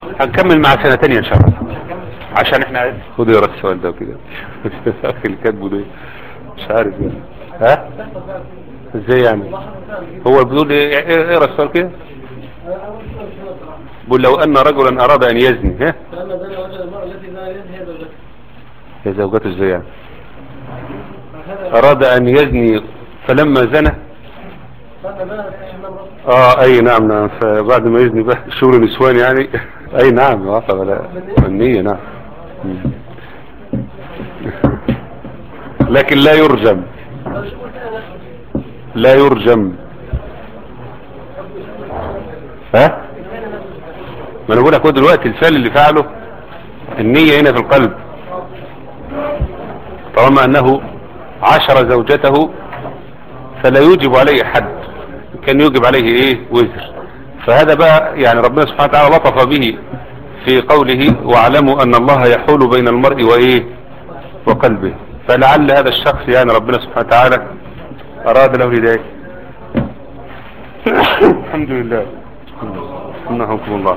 هنكمل مع سنة تانية ان شاء الله عشان احنا خد يقرا السؤال ده كده اخي اللي كاتبه ده مش عارف يعني ها ازاي يعني هو بيقول ايه ايه- اقرا السؤال كده بيقول لو ان رجلا اراد ان يزني ها فلما زنى وجد المرأة التي زنى يزني هي زوجته هي زوجته ازاي يعني فهذا اراد ان يزني فلما زنى فلما زنى استحمى امرأة اه اي نعم نعم فبعد ما يزني بقى شغل نسوان يعني اي نعم واقع ولا النية نعم مم. لكن لا يرجم لا يرجم ها ما انا بقول لك هو دلوقتي الفعل اللي فعله النية هنا في القلب طالما انه عشر زوجته فلا يوجب عليه حد كان يوجب عليه ايه وزر فهذا بقى يعني ربنا سبحانه وتعالى لطف به في قوله واعلموا ان الله يحول بين المرء وايه وقلبه فلعل هذا الشخص يعني ربنا سبحانه وتعالى اراد له هدايه الحمد لله انكم الله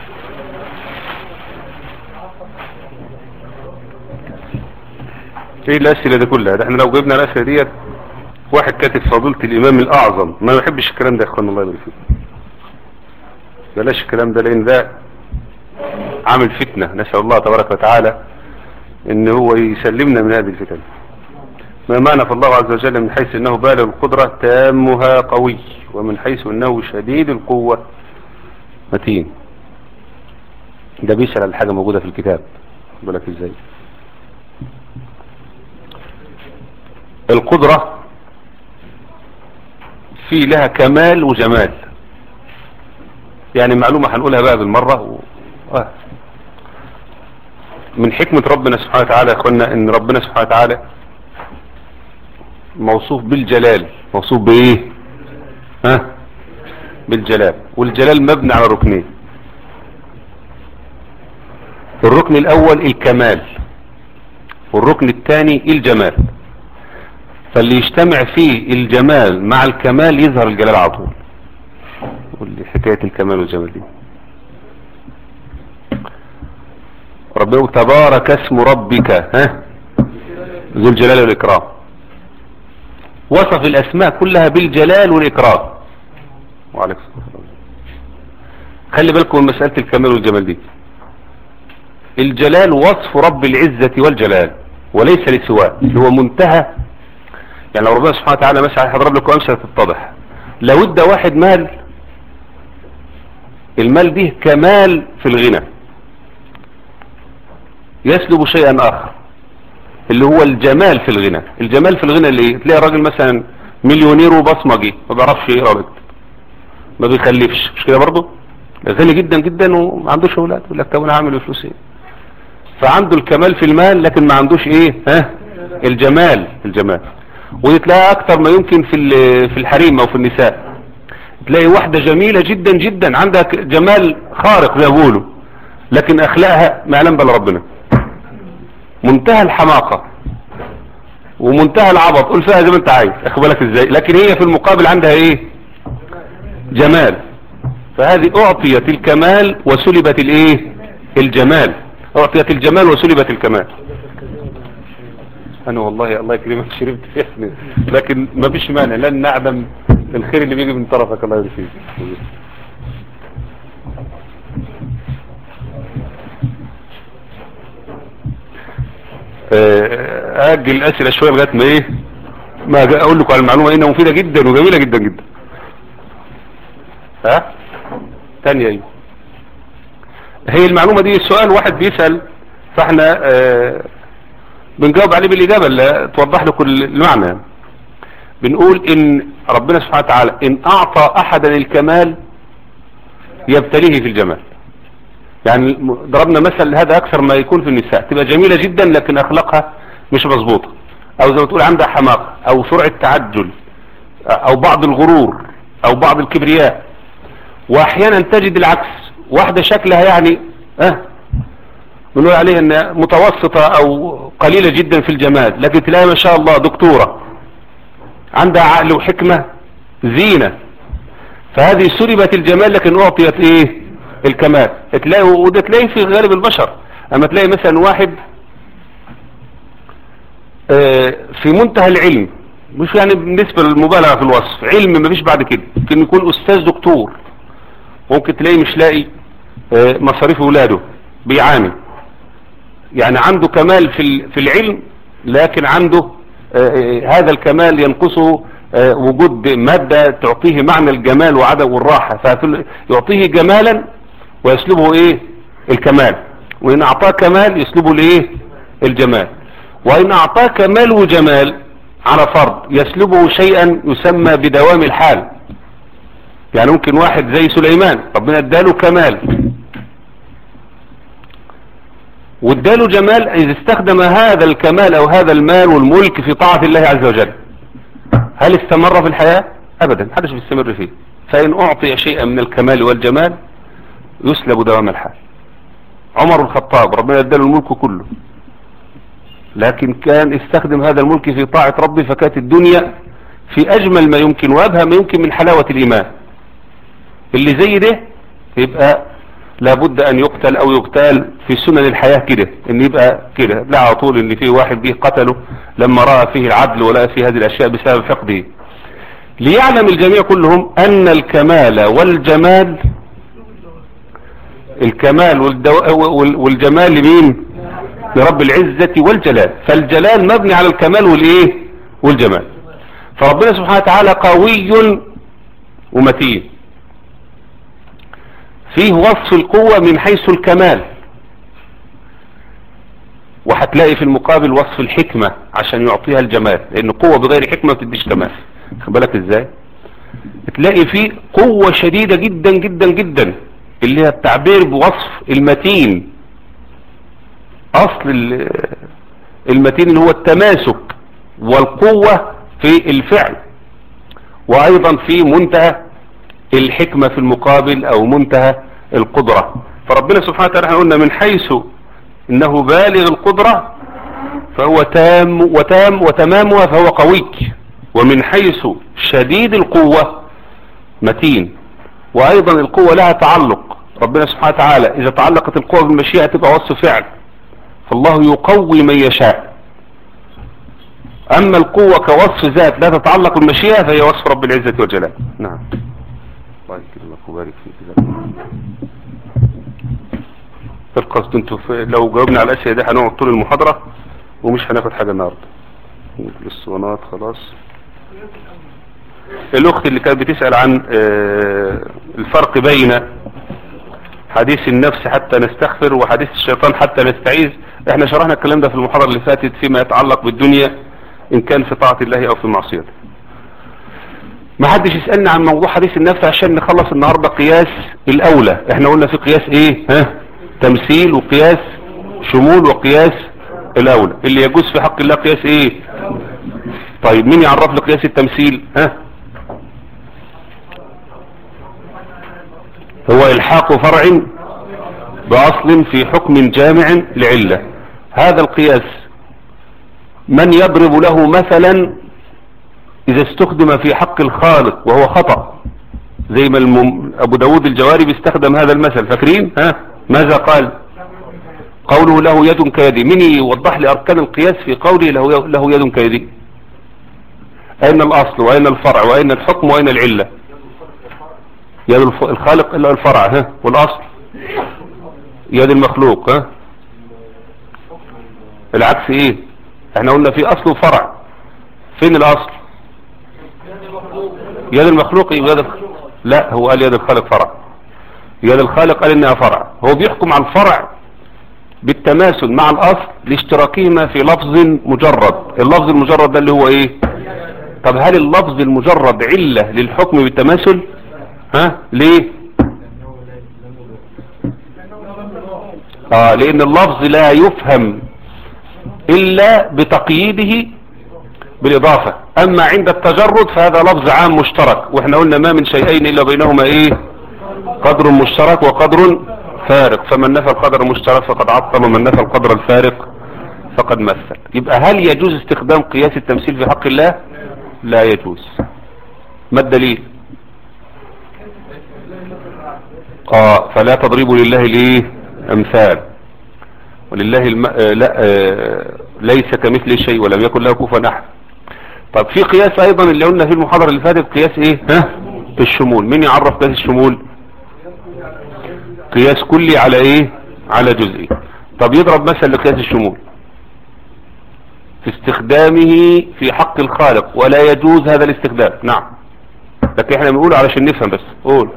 ايه الاسئله دي كلها ده احنا لو جبنا الاسئله ديت واحد كاتب فضيلة الامام الاعظم ما بحبش الكلام ده يا اخوان الله يبارك فيكم بلاش الكلام ده لان ده عامل فتنة نسأل الله تبارك وتعالى ان هو يسلمنا من هذه الفتن ما معنى فالله عز وجل من حيث انه بالغ القدرة تامها قوي ومن حيث انه شديد القوة متين ده بيسأل على حاجة موجودة في الكتاب بالك ازاي القدرة في لها كمال وجمال يعني معلومة هنقولها بقى بالمرة و... آه. من حكمة ربنا سبحانه وتعالى يا اخوانا ان ربنا سبحانه وتعالى موصوف بالجلال موصوف بايه ها بالجلال والجلال مبني على ركنين الركن الاول الكمال والركن الثاني الجمال فاللي يجتمع فيه الجمال مع الكمال يظهر الجلال على طول واللي حكاية الكمال والجمال دي ربنا يقول تبارك اسم ربك ها ذو الجلال والإكرام وصف الأسماء كلها بالجلال والإكرام وعليكم السلام خلي بالكم من مسألة الكمال والجمال دي الجلال وصف رب العزة والجلال وليس لسواه اللي هو منتهى يعني لو ربنا سبحانه وتعالى مثلا هضرب لكم امثله تتضح لو ادى واحد مال المال ده كمال في الغنى يسلب شيئا اخر اللي هو الجمال في الغنى الجمال في الغنى اللي إيه؟ تلاقي الراجل مثلا مليونير وبصمجي ما بيعرفش يقرا ويكتب ما بيخلفش مش كده برضه غني جدا جدا وما عندوش اولاد يقول لك طب انا هعمل فلوس ايه فعنده الكمال في المال لكن ما عندوش ايه ها الجمال الجمال وتلاقي اكتر ما يمكن في ال- في الحريم او في النساء تلاقي واحدة جميلة جدا جدا عندها ك- جمال خارق زي ما بيقولوا لكن اخلاقها ما يعلم بل ربنا منتهى الحماقة ومنتهى العبط قول فيها زي ما انت عايز اخد بالك ازاي لكن هي في المقابل عندها ايه جمال فهذه اعطيت الكمال وسلبت الايه الجمال اعطيت الجمال وسلبت الكمال انا والله الله يكرمك شربت يعني لكن ما فيش مانع لن نعدم الخير اللي بيجي من طرفك الله يرضى فيك آه، اجل الاسئله شويه لغايه ما ايه ما أجي اقول لكم على المعلومه انها مفيده جدا وجميله جدا جدا ها تانية ايه هي المعلومه دي السؤال واحد بيسال فاحنا آه بنجاوب عليه بالإجابة اللي توضح له كل المعنى يعني. بنقول إن ربنا سبحانه وتعالى إن أعطى أحدا الكمال يبتليه في الجمال يعني ضربنا مثل هذا أكثر ما يكون في النساء تبقى جميلة جدا لكن أخلاقها مش مظبوطة أو زي ما تقول عندها حماقة أو سرعة تعجل أو بعض الغرور أو بعض الكبرياء وأحيانا تجد العكس واحدة شكلها يعني أه بنقول عليها انها متوسطة او قليلة جدا في الجمال لكن تلاقي ما شاء الله دكتورة عندها عقل وحكمة زينة فهذه سلبت الجمال لكن اعطيت ايه الكمال تلاقي وده تلاقي في غالب البشر اما تلاقي مثلا واحد آه، في منتهى العلم مش يعني بالنسبة للمبالغة في الوصف علم ما فيش بعد كده ممكن يكون استاذ دكتور ممكن تلاقيه مش لاقي آه، مصاريف اولاده بيعاني يعني عنده كمال في ال- في العلم لكن عنده آه، آه، هذا الكمال ينقصه آه، وجود مادة تعطيه معنى الجمال وعدم والراحة فيعطيه جمالا ويسلبه ايه الكمال وان اعطاه كمال يسلبه الايه الجمال وان اعطاه كمال وجمال على فرض يسلبه شيئا يسمى بدوام الحال يعني ممكن واحد زي سليمان ربنا اداله كمال واداله جمال اذا استخدم هذا الكمال او هذا المال والملك في طاعة الله عز وجل هل استمر في الحياة ابدا محدش بيستمر فيه فان اعطي شيئا من الكمال والجمال يسلب دوام الحال عمر الخطاب ربنا اداله الملك كله لكن كان استخدم هذا الملك في طاعة ربه فكانت الدنيا في اجمل ما يمكن وابهى ما يمكن من حلاوة الايمان اللي زي ده يبقى لابد ان يقتل او يقتال في سنن الحياة كده ان يبقى كده لا على طول ان في واحد جه قتله لما رأى فيه العدل ولقى فيه هذه الاشياء بسبب حقده ليعلم الجميع كلهم ان الكمال والجمال الكمال والدو... وال- والجمال لمين لرب العزة والجلال فالجلال مبني على الكمال والايه والجمال فربنا سبحانه وتعالى قوي ومتين فيه وصف القوة من حيث الكمال وهتلاقي في المقابل وصف الحكمة عشان يعطيها الجمال لان قوة بغير حكمة ما بتديش كمال خد بالك ازاي تلاقي فيه قوة شديدة جدا جدا جدا اللي هي التعبير بوصف المتين اصل ال- المتين اللي هو التماسك والقوة في الفعل وايضا في منتهى الحكمة في المقابل او منتهى القدرة فربنا سبحانه وتعالى احنا قلنا من حيث انه بالغ القدرة فهو تام وتام وتمامها فهو قوي ومن حيث شديد القوة متين وايضا القوة لها تعلق ربنا سبحانه وتعالى اذا تعلقت القوة بالمشيئة تبقى وصف فعل فالله يقوي من يشاء اما القوة كوصف ذات لا تتعلق بالمشيئة فهي وصف رب العزة والجلال نعم الله يكرمك ويبارك فيك القصد انتوا في- لو جاوبنا على الاسئله دي هنقعد طول المحاضره ومش هناخد حاجه النهارده الاسطوانات خلاص الاخت اللي كانت بتسال عن آه، الفرق بين حديث النفس حتى نستغفر وحديث الشيطان حتى نستعيذ احنا شرحنا الكلام ده في المحاضره اللي فاتت فيما يتعلق بالدنيا ان كان في طاعه الله او في معصيته ما حدش يسألنا عن موضوع حديث النفس عشان نخلص النهاردة قياس الأولى احنا قلنا في قياس ايه ها تمثيل وقياس شمول وقياس الأولى اللي يجوز في حق الله قياس ايه طيب مين يعرف لي قياس التمثيل ها هو الحاق فرع بأصل في حكم جامع لعلة هذا القياس من يضرب له مثلا اذا استخدم في حق الخالق وهو خطأ زي ما المم... ابو داود الجواري بيستخدم هذا المثل فاكرين ها ماذا قال قوله له يد كيدي من يوضح لي اركان القياس في قوله له, له يد كيدي اين الاصل واين الفرع واين الحكم واين العلة يد الف... الخالق الا الفرع ها والاصل يد المخلوق ها العكس ايه احنا قلنا في اصل وفرع فين الاصل يد المخلوق يبقى يد الخ- لا هو قال يد الخالق فرع يد الخالق قال انها فرع هو بيحكم على الفرع بالتماثل مع الاصل لاشتراكهما في لفظ مجرد اللفظ المجرد ده اللي هو ايه طب هل اللفظ المجرد علة للحكم بالتماثل ها ليه اه لان اللفظ لا يفهم الا بتقييده بالإضافة أما عند التجرد فهذا لفظ عام مشترك وإحنا قلنا ما من شيئين إلا بينهما إيه قدر مشترك وقدر فارق فمن نفى القدر المشترك فقد عطل ومن نفى القدر الفارق فقد مثل يبقى هل يجوز استخدام قياس التمثيل في حق الله لا يجوز ما الدليل اه فلا تضربوا لله الايه امثال ولله الم... آه لا آه ليس كمثل شيء ولم يكن له كفوا احد طب في قياس ايضا اللي قلنا في المحاضرة اللي فاتت قياس ايه ها الشمول مين يعرف قياس الشمول قياس كلي على ايه على جزئي طب يضرب مثل لقياس الشمول في استخدامه في حق الخالق ولا يجوز هذا الاستخدام نعم لكن احنا بنقول علشان نفهم بس قول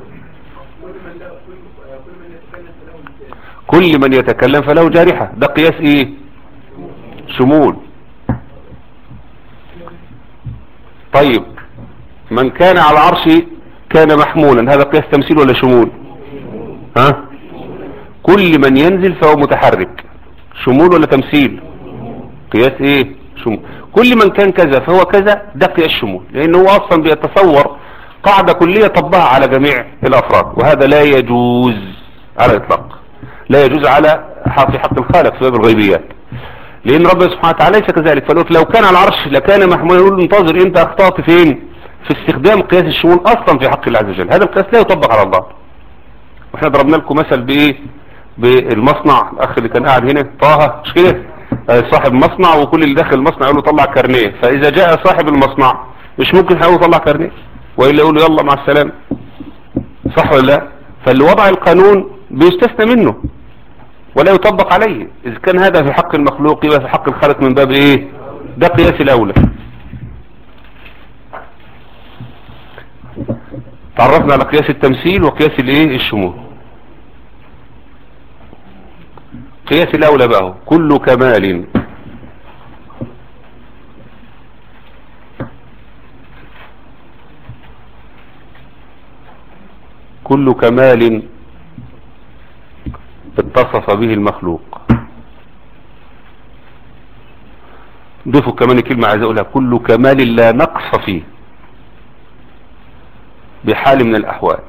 كل من يتكلم فله جارحة ده قياس ايه شمول طيب من كان على العرش كان محمولا هذا قياس تمثيل ولا شمول ها كل من ينزل فهو متحرك شمول ولا تمثيل قياس ايه شمول كل من كان كذا فهو كذا ده قياس شمول لانه هو اصلا بيتصور قاعدة كلية طبقها على جميع الافراد وهذا لا يجوز على الاطلاق لا يجوز على في حق الخالق في باب الغيبيات لان ربنا سبحانه وتعالى ليس كذلك فلو لو كان على العرش لكان محمولا يقول انتظر انت اخطأت فين في استخدام قياس الشمول اصلا في حق الله عز وجل هذا القياس لا يطبق على الله واحنا ضربنا لكم مثل بايه بالمصنع الاخ اللي كان قاعد هنا طه مش كده صاحب مصنع وكل اللي داخل المصنع يقول له طلع كارنيه فاذا جاء صاحب المصنع مش ممكن هيقول طلع كارنيه والا يقول له يلا مع السلامه صح ولا لا فاللي وضع القانون بيستثنى منه ولا يطبق عليه اذا كان هذا في حق المخلوق يبقى في حق الخالق من باب ايه ده قياس الاولى تعرفنا على قياس التمثيل وقياس الايه الشمول قياس الاولى بقى كل كمال كل كمال اتصف به المخلوق ضيفوا كمان كلمة عايز اقولها كل كمال لا نقص فيه بحال من الاحوال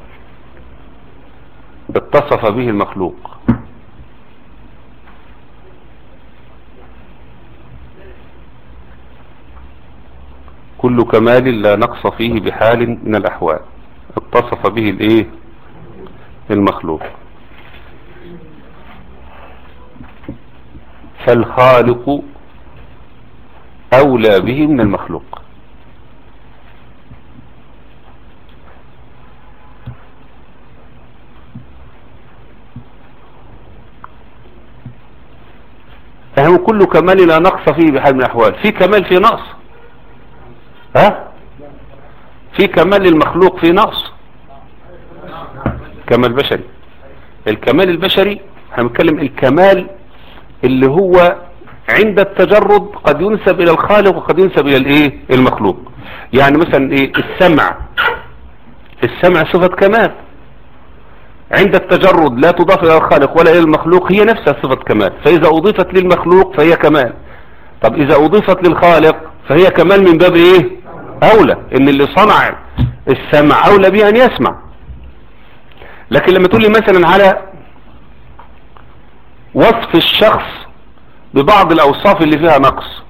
اتصف به المخلوق كل كمال لا نقص فيه بحال من الاحوال اتصف به الايه المخلوق فالخالق اولى به من المخلوق فهو كل كمال لا نقص فيه بحال من الاحوال في كمال في نقص ها في كمال للمخلوق في نقص كمال بشري الكمال البشري هنتكلم الكمال اللي هو عند التجرد قد ينسب الى الخالق وقد ينسب الى الايه المخلوق يعني مثلا ايه السمع السمع صفة كمال عند التجرد لا تضاف الى الخالق ولا الى المخلوق هي نفسها صفة كمال فاذا اضيفت للمخلوق فهي كمال طب اذا اضيفت للخالق فهي كمال من باب ايه اولى ان اللي صنع السمع اولى به ان يسمع لكن لما تقول لي مثلا على وصف الشخص ببعض الاوصاف اللي فيها نقص